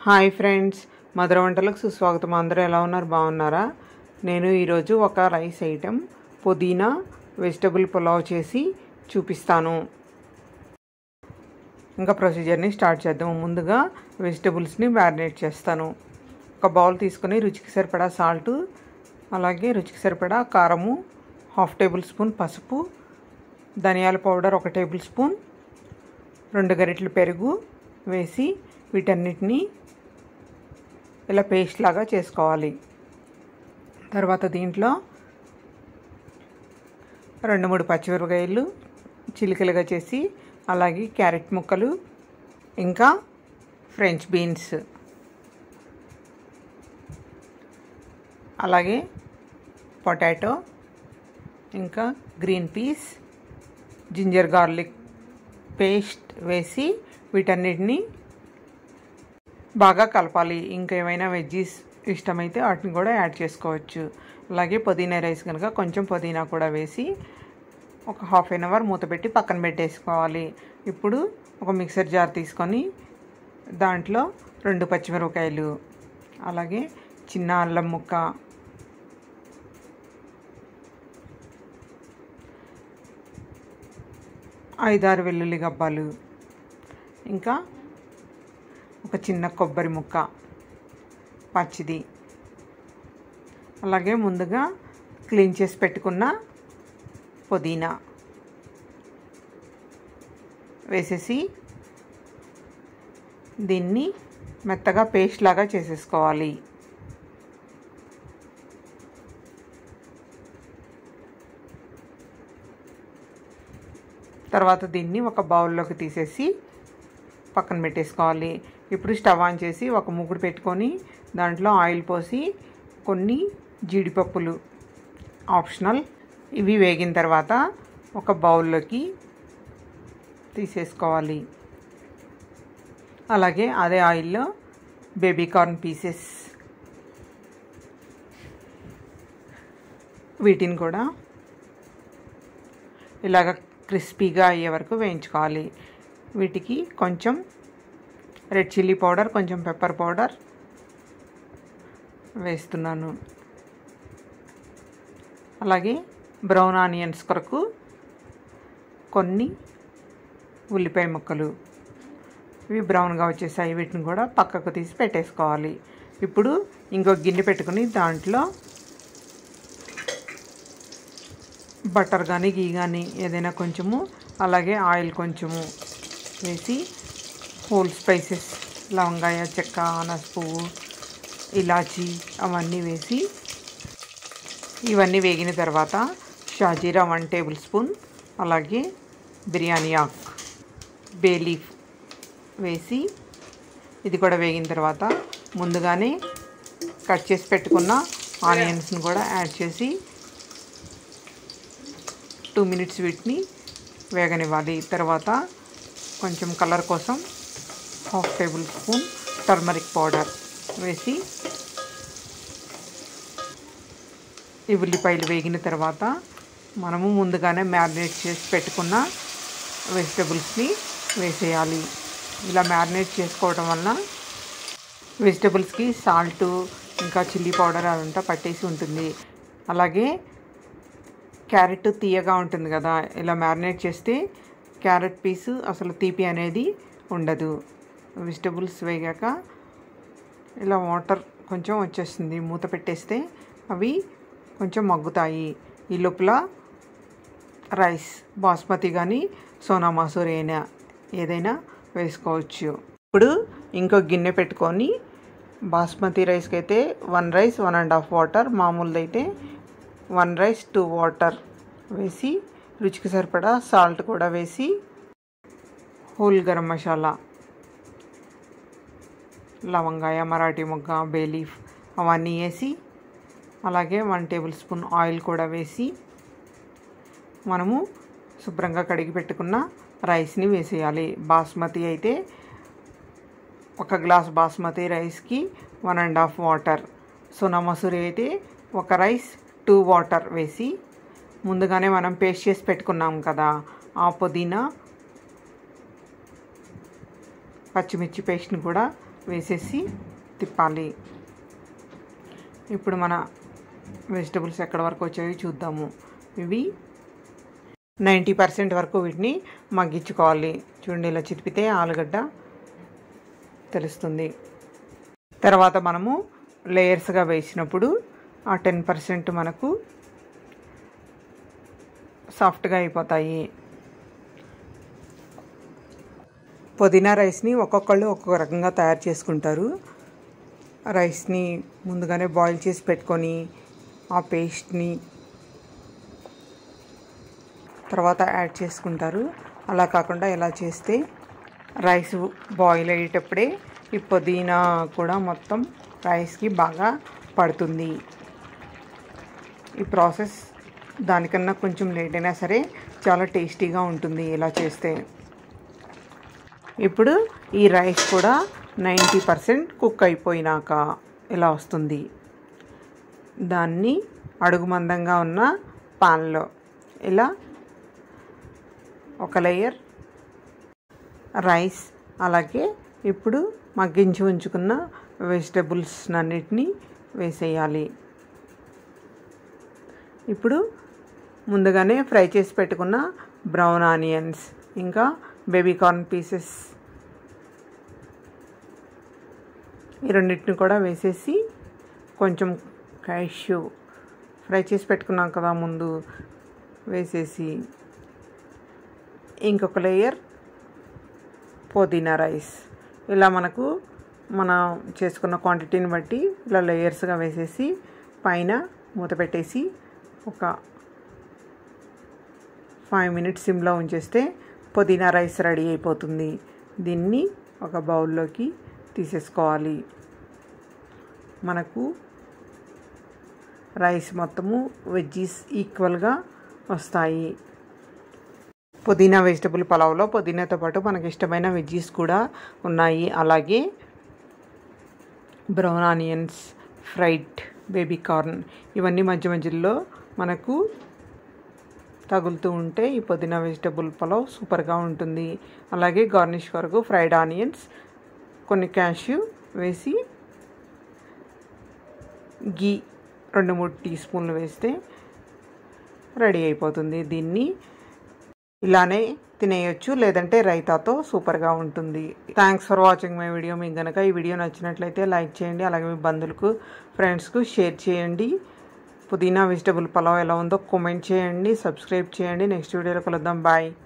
hi friends మధుర వంటలకు సుస్వాగతం అందరూ ఎలా ఉన్నారు బాగున్నారా నేను ఈరోజు ఒక రైస్ ఐటెం పుదీనా వెజిటబుల్ పులావ్ చేసి చూపిస్తాను ఇంకా ప్రొసీజర్ని స్టార్ట్ చేద్దాం ముందుగా వెజిటబుల్స్ని మ్యారినేట్ చేస్తాను ఒక బౌల్ తీసుకొని రుచికి సరిపడా సాల్ట్ అలాగే రుచికి సరిపడా కారము హాఫ్ టేబుల్ స్పూన్ పసుపు ధనియాల పౌడర్ ఒక టేబుల్ స్పూన్ రెండు గరిటెలు పెరుగు వేసి వీటన్నిటిని ఇలా పేస్ట్ లాగా చేసుకోవాలి తర్వాత దీంట్లో రెండు మూడు పచ్చిమిరపకాయలు చిలికలుగా చేసి అలాగే క్యారెట్ ముక్కలు ఇంకా ఫ్రెంచ్ బీన్స్ అలాగే పొటాటో ఇంకా green peas ginger garlic paste వేసి వీటన్నిటిని బాగా కలపాలి ఇంకా ఏమైనా వెజ్జీస్ ఇష్టమైతే వాటిని కూడా యాడ్ చేసుకోవచ్చు అలాగే పుదీనా రైస్ కనుక కొంచెం పుదీనా కూడా వేసి ఒక హాఫ్ అన్ అవర్ మూత పెట్టి పక్కన పెట్టేసుకోవాలి ఇప్పుడు ఒక మిక్సర్ జార్ తీసుకొని దాంట్లో రెండు పచ్చిమిరపకాయలు అలాగే చిన్న అల్లం ముక్క ఐదారు వెల్లుల్లి గబ్బాలు ఇంకా ఒక చిన్న కొబ్బరి ముక్క పచ్చిది అలాగే ముందుగా క్లీన్ చేసి పెట్టుకున్న పుదీనా వేసేసి దీన్ని మెత్తగా పేస్ట్ లాగా చేసేసుకోవాలి తర్వాత దీన్ని ఒక బౌల్లోకి తీసేసి పక్కన పెట్టేసుకోవాలి ఇప్పుడు స్టవ్ ఆన్ చేసి ఒక ముగ్గురు పెట్టుకొని దాంట్లో ఆయిల్ పోసి కొన్ని జీడిపప్పులు ఆప్షనల్ ఇవి వేగిన తర్వాత ఒక బౌల్లోకి తీసేసుకోవాలి అలాగే అదే ఆయిల్లో బేబీ కార్న్ పీసెస్ వీటిని కూడా ఇలాగ క్రిస్పీగా అయ్యే వరకు వేయించుకోవాలి వీటికి కొంచెం రెడ్ చిల్లీ పౌడర్ కొంచెం పెప్పర్ పౌడర్ వేస్తున్నాను అలాగే బ్రౌన్ ఆనియన్స్ కొరకు కొన్ని ఉల్లిపాయ ముక్కలు ఇవి బ్రౌన్గా వచ్చేసాయి వీటిని కూడా పక్కకు తీసి పెట్టేసుకోవాలి ఇప్పుడు ఇంకో గిన్నె పెట్టుకుని దాంట్లో బటర్ కానీ గీ కానీ ఏదైనా కొంచెము అలాగే ఆయిల్ కొంచెము వేసి హోల్ స్పైసెస్ లవంగాయ చెక్క అనస పువ్వు ఇలాచి అవన్నీ వేసి ఇవన్నీ వేగిన తర్వాత షాజీరా వన్ టేబుల్ స్పూన్ అలాగే బిర్యానీ ఆక్ బే లీఫ్ వేసి ఇది కూడా వేగిన తర్వాత ముందుగానే కట్ చేసి పెట్టుకున్న ఆనియన్స్ని కూడా యాడ్ చేసి టూ మినిట్స్ వీటిని వేగనివ్వాలి తర్వాత కొంచెం కలర్ కోసం half table spoon turmeric powder వేసి ఈ ఉల్లిపాయలు వేగిన తర్వాత మనము ముందుగానే మ్యారినేట్ చేసి పెట్టుకున్న వెజిటబుల్స్ని వేసేయాలి ఇలా మ్యారినేట్ చేసుకోవడం వలన వెజిటబుల్స్కి సాల్ట్ ఇంకా చిల్లీ పౌడర్ అదంతా పట్టేసి ఉంటుంది అలాగే క్యారెట్ తీయగా ఉంటుంది కదా ఇలా మ్యారినేట్ చేస్తే క్యారెట్ పీసు అసలు తీపి అనేది ఉండదు వెజిటబుల్స్ వేగాక ఇలా వాటర్ కొంచెం వచ్చేస్తుంది మూత పెట్టేస్తే అవి కొంచెం మగ్గుతాయి ఈ లోపల రైస్ బాస్మతి కానీ సోనా మసూర్ అయినా ఏదైనా వేసుకోవచ్చు ఇప్పుడు ఇంకో గిన్నె పెట్టుకొని బాస్మతి రైస్కి అయితే one rice one and half water మామూలుది అయితే వన్ రైస్ టూ వాటర్ వేసి రుచికి సరిపడా సాల్ట్ కూడా వేసి హోల్ గరం మసాలా లవంగాయ మరాఠీ మొగ్గ బేలీఫ్ అవన్నీ వేసి అలాగే వన్ టేబుల్ స్పూన్ ఆయిల్ కూడా వేసి మనము శుభ్రంగా కడిగి పెట్టుకున్న రైస్ని వేసేయాలి బాస్మతి అయితే ఒక గ్లాస్ బాస్మతి రైస్కి one and half water Sona Masuri అయితే ఒక రైస్ టూ వాటర్ వేసి ముందుగానే మనం పేస్ట్ చేసి పెట్టుకున్నాం కదా ఆ పుదీనా పచ్చిమిర్చి పేస్ట్ని కూడా వేసేసి తిప్పాలి ఇప్పుడు మన వెజిటబుల్స్ ఎక్కడ వరకు వచ్చాయో చూద్దాము ఇవి నైంటీ పర్సెంట్ వరకు వీటిని మగ్గించుకోవాలి చూడండి ఇలా చితిపితే ఆలుగడ్డ తెలుస్తుంది తర్వాత మనము లేయర్స్గా వేసినప్పుడు ఆ టెన్ పర్సెంట్ మనకు సాఫ్ట్గా అయిపోతాయి పుదీనా రైస్ని ఒక్కొక్కళ్ళు ఒక్కొక్క రకంగా తయారు చేసుకుంటారు రైస్ని ముందుగానే బాయిల్ చేసి పెట్టుకొని ఆ పేస్ట్ని తర్వాత యాడ్ చేసుకుంటారు అలా కాకుండా ఎలా చేస్తే రైస్ బాయిల్ అయ్యేటప్పుడే ఈ పుదీనా కూడా మొత్తం రైస్కి బాగా పడుతుంది ఈ ప్రాసెస్ దానికన్నా కొంచెం లేట్ అయినా సరే చాలా టేస్టీగా ఉంటుంది ఇలా చేస్తే ఇప్పుడు ఈ రైస్ కూడా నైంటీ పర్సెంట్ కుక్ అయిపోయినాక ఇలా వస్తుంది దాన్ని అడుగు మందంగా ఉన్న పాన్లో ఇలా ఒక లేయర్ రైస్ అలాగే ఇప్పుడు మగ్గించి ఉంచుకున్న వెజిటబుల్స్ అన్నిటినీ వేసేయాలి ఇప్పుడు ముందుగానే ఫ్రై చేసి పెట్టుకున్న బ్రౌన్ ఆనియన్స్ ఇంకా బేబీ కార్న్ పీసెస్ ఈ రెండింటిని కూడా వేసేసి కొంచెం క్యాష్యూ ఫ్రై చేసి పెట్టుకున్నాం కదా ముందు వేసేసి ఇంకొక లేయర్ పుదీనా రైస్ ఇలా మనకు మనం చేసుకున్న క్వాంటిటీని బట్టి ఇలా లేయర్స్గా వేసేసి పైన మూత పెట్టేసి ఒక ఫైవ్ మినిట్స్ సిమ్లో ఉంచేస్తే పుదీనా రైస్ రెడీ అయిపోతుంది దీన్ని ఒక బౌల్లోకి తీసేసుకోవాలి మనకు రైస్ మొత్తము వెజ్జీస్ ఈక్వల్గా వస్తాయి పుదీనా వెజిటబుల్ పలావ్లో పుదీనాతో పాటు మనకి ఇష్టమైన వెజ్జీస్ కూడా ఉన్నాయి అలాగే brown onions fried baby corn ఇవన్నీ మధ్య మధ్యలో మనకు తగులుతూ ఉంటే ఈ పుదీనా వెజిటబుల్ పలావ్ సూపర్గా ఉంటుంది అలాగే గార్నిష్ వరకు ఫ్రైడ్ ఆనియన్స్ కొన్ని క్యాష్యూ వేసి గీ రెండు మూడు టీ స్పూన్లు వేస్తే రెడీ అయిపోతుంది దీన్ని ఇలానే తినేయొచ్చు లేదంటే రైతాతో సూపర్గా ఉంటుంది thanks for watching my video మీకు కనుక ఈ వీడియో నచ్చినట్లయితే లైక్ చేయండి అలాగే మీ బంధువులకు ఫ్రెండ్స్కు షేర్ చేయండి పుదీనా వెజిటబుల్ పలావ్ ఎలా ఉందో కామెంట్ చేయండి సబ్స్క్రైబ్ చేయండి నెక్స్ట్ వీడియోలో కలుద్దాం బాయ్